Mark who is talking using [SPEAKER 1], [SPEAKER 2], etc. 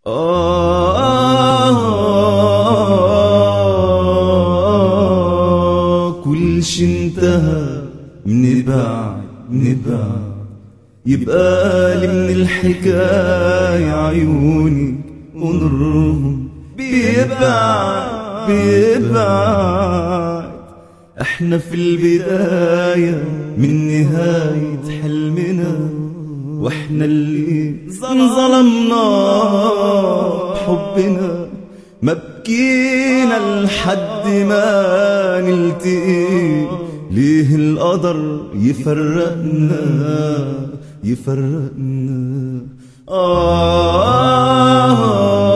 [SPEAKER 1] آه كل شي انتهى من بعد من بعد يبقى لي من الحكاية عيوني ونورهم بيبعد بيبعد احنا في البداية من نهاية حلمنا واحنا اللي ظلمنا بحبنا ما بكينا لحد ما نلتقي ليه القدر يفرقنا يفرقنا آه